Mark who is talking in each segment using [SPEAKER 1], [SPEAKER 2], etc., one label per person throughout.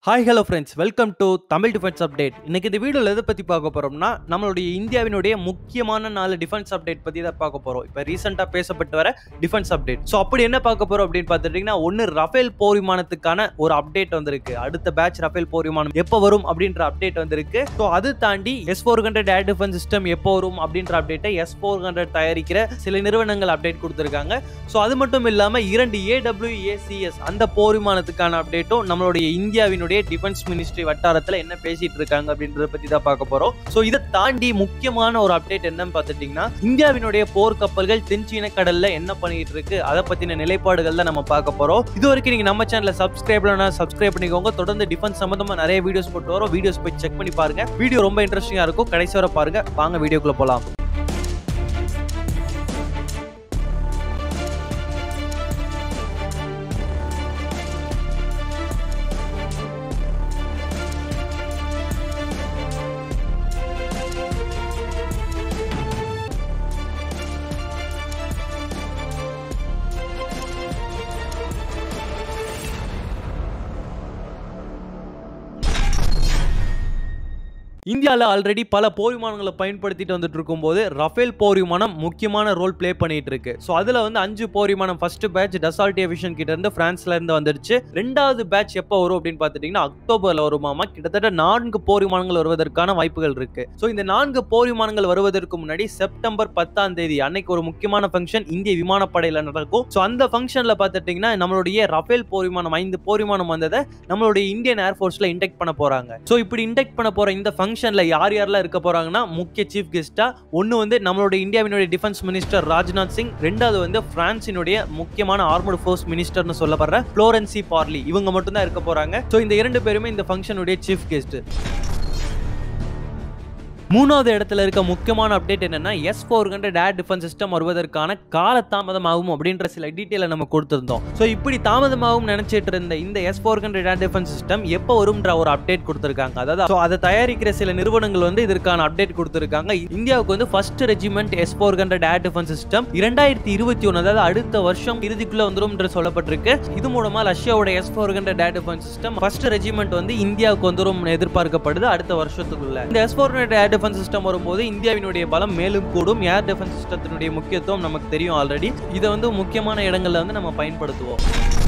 [SPEAKER 1] hi hello friends welcome to Tamil defence update இன்னைக்கு இந்த வீடியோவில் எதை பற்றி பார்க்க போகிறோம்னா நம்மளுடைய இந்தியாவினுடைய முக்கியமான நாலு டிஃபென்ஸ் அப்டேட் பற்றி தான் பார்க்க போகிறோம் இப்போ ரீசெண்டாக பேசப்பட்டு வர டிஃபென்ஸ் அப்டேட் ஸோ அப்படி என்ன பார்க்க போகிறோம் அப்படின்னு பார்த்துட்டிங்கன்னா ஒன்று ரஃபேல் போர் விமானத்துக்கான ஒரு அப்டேட் வந்திருக்கு அடுத்த பேட்ச் ரஃபேல் போர் விமானம் எப்போ வரும் அப்படின்ற அப்டேட் வந்திருக்கு ஸோ அது தாண்டி S four hundred air defence system எப்போ வரும் அப்படின்ற அப்டேட்டை எஸ் ஃபோர் ஹண்ட்ரட் தயாரிக்கிற சில நிறுவனங்கள் அப்டேட் கொடுத்துருக்காங்க ஸோ அது மட்டும் இல்லாமல் இரண்டு ஏடபிள்யூஏசிஎஸ் அந்த போர் விமானத்துக்கான அப்டேட்டும் நம்மளுடைய இந்தியாவினுடைய டிஃபென்ஸ் மினிஸ்ட்ரி வட்டாரத்தில் என்ன பேசிட்டு இருக்காங்க அப்படின்றத பற்றி தான் பார்க்க போகிறோம் ஸோ இதை தாண்டி முக்கியமான ஒரு அப்டேட் என்னன்னு பார்த்துட்டிங்கன்னா இந்தியாவினுடைய போர் கப்பல்கள் தென்சீன கடல்ல என்ன பண்ணிட்டு இருக்கு அதை பற்றின நிலைப்பாடுகள் தான் நம்ம பார்க்க போகிறோம் இது வரைக்கும் நீங்கள் நம்ம சேனலை சப்ஸ்கிரைப் சப்ஸ்கிரைப் பண்ணிக்கோங்க தொடர்ந்து டிஃபென்ஸ் சம்மந்தமாக நிறைய வீடியோஸ் போட்டு வரோம் வீடியோஸ் போய் செக் பண்ணி பாருங்க வீடியோ ரொம்ப இன்ட்ரெஸ்டிங்காக இருக்கும் கடைசி வரை பாருங்க வாங்க வீடியோக்குள்ள போகலாம் இந்தியாவில் ஆல்ரெடி பல போர் விமானங்களை பயன்படுத்திட்டு வந்துட்டு இருக்கும்போது ரஃபேல் போர் விமானம் முக்கியமான ரோல் ப்ளே பண்ணிட்டு இருக்கு ஸோ அதில் வந்து அஞ்சு போர் விமானம் ஃபர்ஸ்ட் பேட்ச் டசால்ட் ஏவியேஷன் கிட்ட இருந்து பிரான்ஸ்ல இருந்து வந்துருச்சு ரெண்டாவது பேட்ச் எப்போ வரும் அப்படின்னு பார்த்துட்டீங்கன்னா அக்டோபர்ல வருமாமா கிட்டத்தட்ட நான்கு போர் விமானங்கள் வருவதற்கான வாய்ப்புகள் இருக்கு ஸோ இந்த நான்கு போர் விமானங்கள் வருவதற்கு முன்னாடி செப்டம்பர் பத்தாம் தேதி அன்னைக்கு ஒரு முக்கியமான ஃபங்க்ஷன் இந்திய விமானப்படையில் நடக்கும் ஸோ அந்த ஃபங்க்ஷனில் பார்த்துட்டிங்கன்னா நம்மளுடைய ரஃபேல் போர் விமானம் ஐந்து போர் விமானம் வந்ததை நம்மளுடைய இந்தியன் ஏர்ஃபோர்ஸில் இன்டெக்ட் பண்ண போறாங்க ஸோ இப்படி இன்டெக்ட் பண்ண போற இந்த ஃபங்க்ஷனில் யார் யாரெல்லாம் இருக்க போறாங்கன்னா முக்கிய சீஃப் கெஸ்டா ஒன்று வந்து நம்மளுடைய இந்தியாவினுடைய டிஃபென்ஸ் மினிஸ்டர் ராஜ்நாத் சிங் ரெண்டாவது வந்து பிரான்சினுடைய முக்கியமான ஆர்மடு ஃபோர்ஸ் மினிஸ்டர்னு சொல்லப்படுற ஃப்ளோரன்சி பார்லி இவங்க மட்டும் தான் இருக்க போறாங்க ஸோ இந்த இரண்டு பேருமே இந்த ஃபங்க்ஷனுடைய சீஃப் கெஸ்ட் மூணாவது இடத்துல இருக்க முக்கியமான அப்டேட் என்னன்னா S four hundred air defence system வருவதற்கான கால தாமதமாகும் அப்படின்ற சில டீட்டெயிலை நம்ம கொடுத்துருந்தோம் ஸோ இப்படி தாமதமாகும் நினைச்சிட்டு இருந்த இந்த S four hundred air defence system எப்போ வரும்ன்ற ஒரு அப்டேட் கொடுத்துருக்காங்க அதாவது ஸோ அதை தயாரிக்கிற சில நிறுவனங்கள் வந்து இதற்கான அப்டேட் கொடுத்துருக்காங்க இந்தியாவுக்கு வந்து first regiment S four hundred air defence system இரண்டாயிரத்தி இருபத்தி ஒன்று அதாவது அடுத்த வருஷம் இறுதிக்குள்ள வந்துரும் என்று சொல்லப்பட்டிருக்கு இது மூலமா ரஷ்யாவோட S four hundred air defence system first regiment வந்து இந்தியாவுக்கு வந்துரும் எதிர்பார்க்கப்படுது அடுத்த வருஷத்துக்குள்ள இந்த S four hundred air defence system வரும்போது இந்தியாவினுடைய பலம் மேலும் கூடும் ஏர் டிஃபென்ஸ் சிஸ்டத்தினுடைய முக்கியத்துவம் நமக்கு தெரியும் ஆல்ரெடி இதை வந்து முக்கியமான இடங்கள்ல வந்து நம்ம பயன்படுத்துவோம்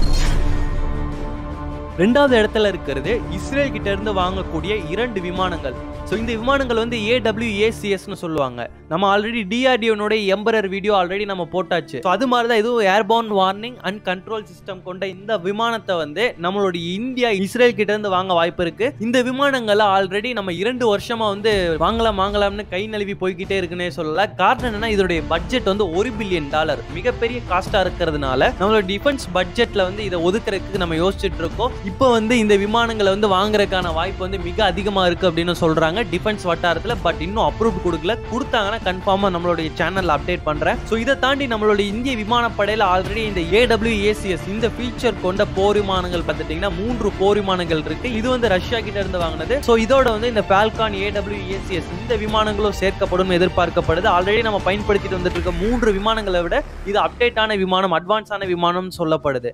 [SPEAKER 1] ரெண்டாவது இடத்துல இருக்கிறது இஸ்ரேல் கிட்ட இருந்து வாங்கக்கூடிய இரண்டு விமானங்கள் ஸோ இந்த விமானங்கள் வந்து ஏடபிள்யூஏசிஎஸ்னு சொல்லுவாங்க நம்ம ஆல்ரெடி டிஆர்டிஓனுடைய எம்பரர் வீடியோ ஆல்ரெடி நம்ம போட்டாச்சு ஸோ அது மாதிரி தான் இதுவும் airborne warning and control system கொண்ட இந்த விமானத்தை வந்து நம்மளுடைய இந்தியா இஸ்ரேல் கிட்ட இருந்து வாங்க வாய்ப்பு இருக்கு இந்த விமானங்களை ஆல்ரெடி நம்ம இரண்டு வருஷமா வந்து வாங்கலாம் வாங்கலாம்னு கை நழுவி போய்கிட்டே இருக்குன்னே சொல்லல காரணம் என்னன்னா இதோடைய பட்ஜெட் வந்து ஒரு பில்லியன் டாலர் மிகப்பெரிய காஸ்டா இருக்கிறதுனால நம்மளோட டிஃபென்ஸ் பட்ஜெட்ல வந்து இதை ஒதுக்குறதுக்கு நம்ம யோசிச்சுட்டு இருக்கோம் இப்போ வந்து இந்த விமானங்களை வந்து வாங்குறதுக்கான வாய்ப்பு வந்து மிக அதிகமா இருக்கு அப்படின்னு சொல்றாங்க டிஃபென்ஸ் வட்டாரத்துல பட் இன்னும் அப்ரூவ் கொடுக்கல கொடுத்தாங்கன்னா கன்ஃபார்மா நம்மளுடைய சேனல்ல அப்டேட் பண்றேன் ஸோ இதை தாண்டி நம்மளுடைய இந்திய விமானப்படையில ஆல்ரெடி இந்த ஏடபிள்யூஏசிஎஸ் இந்த ஃபீச்சர் கொண்ட போர் விமானங்கள் பார்த்துட்டீங்கன்னா மூன்று போர் விமானங்கள் இருக்கு இது வந்து ரஷ்யா கிட்ட இருந்து வாங்கினது ஸோ இதோட வந்து இந்த ஃபால்கான் ஏடபிள்யூஏசிஎஸ் இந்த விமானங்களும் சேர்க்கப்படும் எதிர்பார்க்கப்படுது ஆல்ரெடி நம்ம பயன்படுத்திட்டு வந்துட்டு இருக்க மூன்று விமானங்களை விட இது அப்டேட்டான விமானம் அட்வான்ஸான விமானம் சொல்லப்படுது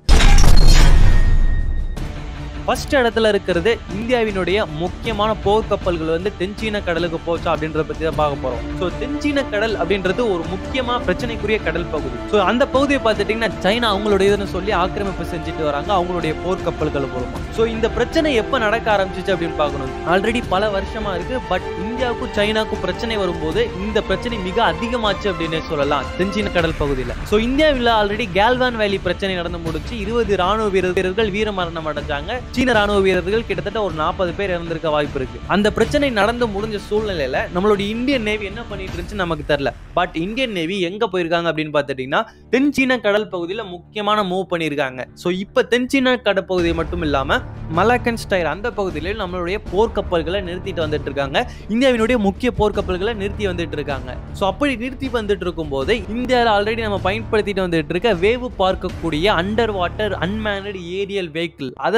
[SPEAKER 1] ஃபர்ஸ்ட் இடத்துல இருக்கிறது இந்தியாவினுடைய முக்கியமான போர் கப்பல்கள் வந்து தென்சீன கடலுக்கு போச்சா அப்படின்றத பத்தி தான் பார்க்க போறோம் ஸோ தென்சீன கடல் அப்படின்றது ஒரு முக்கியமா பிரச்சனைக்குரிய கடல் பகுதி ஸோ அந்த பகுதியை பார்த்துட்டீங்கன்னா சைனா அவங்களுடைய இதுன்னு சொல்லி ஆக்கிரமிப்பு செஞ்சுட்டு வராங்க அவங்களுடைய போர் கப்பல்கள் மூலமா ஸோ இந்த பிரச்சனை எப்போ நடக்க ஆரம்பிச்சிச்சு அப்படின்னு பார்க்கணும் ஆல்ரெடி பல வருஷமா இருக்கு பட் இந்தியாவுக்கும் சைனாவுக்கும் பிரச்சனை வரும்போது இந்த பிரச்சனை மிக அதிகமாச்சு அப்படின்னு சொல்லலாம் தென்சீன கடல் பகுதியில் ஸோ இந்தியாவில் ஆல்ரெடி கேல்வான் வேலி பிரச்சனை நடந்து முடிச்சு இருபது ராணுவ வீரர்கள் வீரமரணம் அடைஞ்சாங்க சீன ராணுவ வீரர்கள் கிட்டத்தட்ட ஒரு நாற்பது பேர் இறந்திருக்க வாய்ப்பு இருக்கு அந்த பிரச்சனை நடந்து முடிஞ்ச சூழ்நிலையில நம்மளுடைய இந்தியன் நேவி என்ன பண்ணிட்டு இருந்துச்சு நமக்கு தெரியல பட் இந்தியன் நேவி எங்க போயிருக்காங்க அப்படின்னு பார்த்துட்டீங்கன்னா தென்சீன கடல் பகுதியில் முக்கியமான மூவ் பண்ணியிருக்காங்க ஸோ இப்போ தென்சீன கடல் பகுதி மட்டும் இல்லாம மலாக்கன் ஸ்டைர் அந்த பகுதியில நம்மளுடைய போர்க்கப்பல்களை நிறுத்திட்டு வந்துட்டு இருக்காங்க இந்தியாவினுடைய முக்கிய போர்க்கப்பல்களை நிறுத்தி வந்துட்டு இருக்காங்க ஸோ அப்படி நிறுத்தி வந்துட்டு இருக்கும்போது இந்தியாவில் ஆல்ரெடி நம்ம பயன்படுத்திட்டு வந்துட்டு இருக்க வேவு பார்க்கக்கூடிய under water unmanned aerial vehicle அதை வந்து நம்ம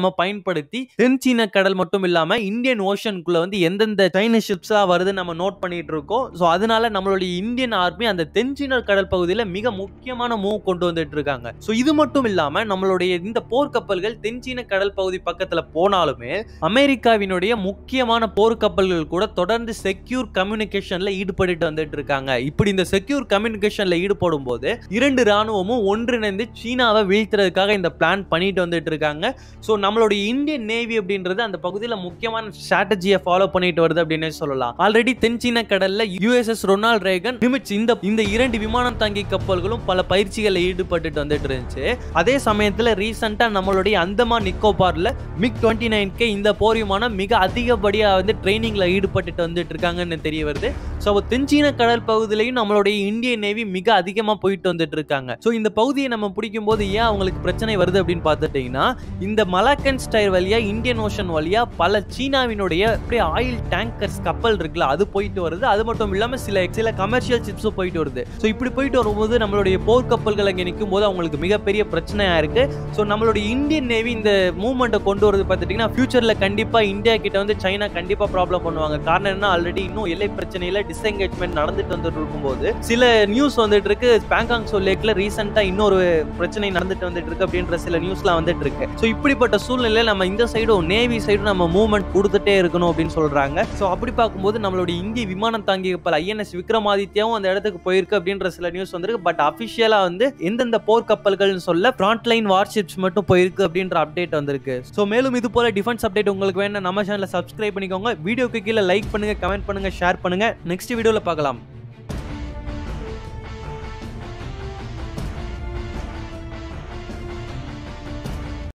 [SPEAKER 1] நம்ம பயன்படுத்தி தென் சீன கடல் மட்டும் இல்லாம இந்தியன் ஓஷனுக்குள்ள வந்து எந்தெந்த சைனீஸ் ஷிப்ஸா வருது நம்ம நோட் பண்ணிட்டு இருக்கோம் ஸோ அதனால நம்மளுடைய இந்தியன் ஆர்மி அந்த தென் சீன கடல் பகுதியில் மிக முக்கியமான மூவ் கொண்டு வந்துட்டு இருக்காங்க ஸோ இது மட்டும் இல்லாம நம்மளுடைய இந்த போர்க்கப்பல்கள் தென் சீன கடல் பகுதி பக்கத்துல போனாலுமே அமெரிக்காவினுடைய முக்கியமான போர்க்கப்பல்கள் கூட தொடர்ந்து செக்யூர் கம்யூனிகேஷன்ல ஈடுபட்டு வந்துட்டு இருக்காங்க இப்படி இந்த செக்யூர் கம்யூனிகேஷன்ல ஈடுபடும் போது இரண்டு ராணுவமும் ஒன்றிணைந்து சீனாவை வீழ்த்துறதுக்காக இந்த பிளான் பண்ணிட்டு வந்துட்டு இருக்காங்க ஸோ நம்மளுடைய இந்தியன் நேவி அப்படின்றது அந்த பகுதியில் முக்கியமான ஸ்ட்ராட்டஜியை ஃபாலோ பண்ணிட்டு வருது அப்படின்னு சொல்லலாம் ஆல்ரெடி தென் சீன கடல்ல யுஎஸ்எஸ் ரொனால்ட் ரேகன் நிமிச்சு இந்த இந்த இரண்டு விமானம் தாங்கி கப்பல்களும் பல பயிற்சிகளில் ஈடுபட்டுட்டு வந்துட்டு இருந்துச்சு அதே சமயத்தில் ரீசெண்டா நம்மளுடைய அந்தமான் நிக்கோபார்ல மிக் டுவெண்ட்டி நைன் கே இந்த போர் விமானம் மிக அதிகப்படியாக வந்து ட்ரைனிங்ல ஈடுபட்டுட்டு வந்துட்டு இருக்காங்கன்னு தெரிய வருது ஸோ தென்சீன கடல் பகுதியிலையும் நம்மளுடைய இந்தியன் நேவி மிக அதிகமாக போயிட்டு வந்துட்டு இருக்காங்க ஸோ இந்த பகுதியை நம்ம பிடிக்கும் போது ஏன் அவங்களுக்கு பிரச்சனை வருது அப்படின்னு பார்த்துட்டீங்கன்னா இந்த மலாக்கன் ஸ்டைல் வழியா இந்தியன் ஓஷன் வழியா பல சீனாவினுடைய அப்படியே ஆயில் டேங்கர்ஸ் கப்பல் இருக்குல்ல அது போயிட்டு வருது அது மட்டும் இல்லாமல் சில சில கமர்ஷியல் சிப்ஸும் போயிட்டு வருது ஸோ இப்படி போயிட்டு வரும்போது நம்மளுடைய போர்க்கப்பல்கள் அங்கே நிற்கும் போது அவங்களுக்கு மிகப்பெரிய பிரச்சனையா இருக்கு ஸோ நம்மளுடைய இந்தியன் நேவி இந்த மூவ்மெண்ட்டை கொண்டு வரது பார்த்துட்டிங்கன்னா ஃபியூச்சரில் கண்டிப்பாக இந்தியா கிட்ட வந்து சைனா கண்டிப்பாக ப்ராப்ளம் பண்ணுவாங்க காரணம் என்ன ஆல்ரெடி இன்னும் எல்லை பிரச்சனையில் டிஸ்எங்கேஜ்மெண்ட் நடந்துட்டு வந்துட்டு இருக்கும்போது சில நியூஸ் வந்துட்டு இருக்கு பேங்காங் சோ லேக்ல ரீசெண்டா இன்னொரு பிரச்சனை நடந்துட்டு வந்துட்டு இருக்கு அப்படின்ற சில நியூஸ்லாம் வந்துட்டு இருக்கு ஸோ இப்படிப்பட்ட சூழ்நிலையில நம்ம இந்த சைடும் நேவி சைடும் நம்ம மூவ்மெண்ட் கொடுத்துட்டே இருக்கணும் அப்படின்னு சொல்றாங்க ஸோ அப்படி பார்க்கும்போது நம்மளுடைய இந்திய விமானம் தாங்கி கப்பல் ஐஎன்எஸ் விக்ரமாதித்யாவும் அந்த இடத்துக்கு போயிருக்கு அப்படின்ற சில நியூஸ் வந்திருக்கு பட் அபிஷியலா வந்து எந்தெந்த போர் கப்பல்கள்னு சொல்ல ஃப்ரண்ட் லைன் வார்ஷிப்ஸ் மட்டும் போயிருக்கு அப்படின்ற அப்டேட் வந்திருக்கு ஸோ மேலும் இது போல டிஃபென்ஸ் அப்டேட் உங்களுக்கு வேணும் நம்ம சேனலை சப்ஸ்கிரைப் பண்ணிக்கோங்க வீடியோக்கு கீழே லைக் பண்ணுங்க கமெண்ட் பண்ணுங்க ஷேர் பண்ணுங்க நெக்ஸ்ட் வீடியோவில் பார்க்கலாம்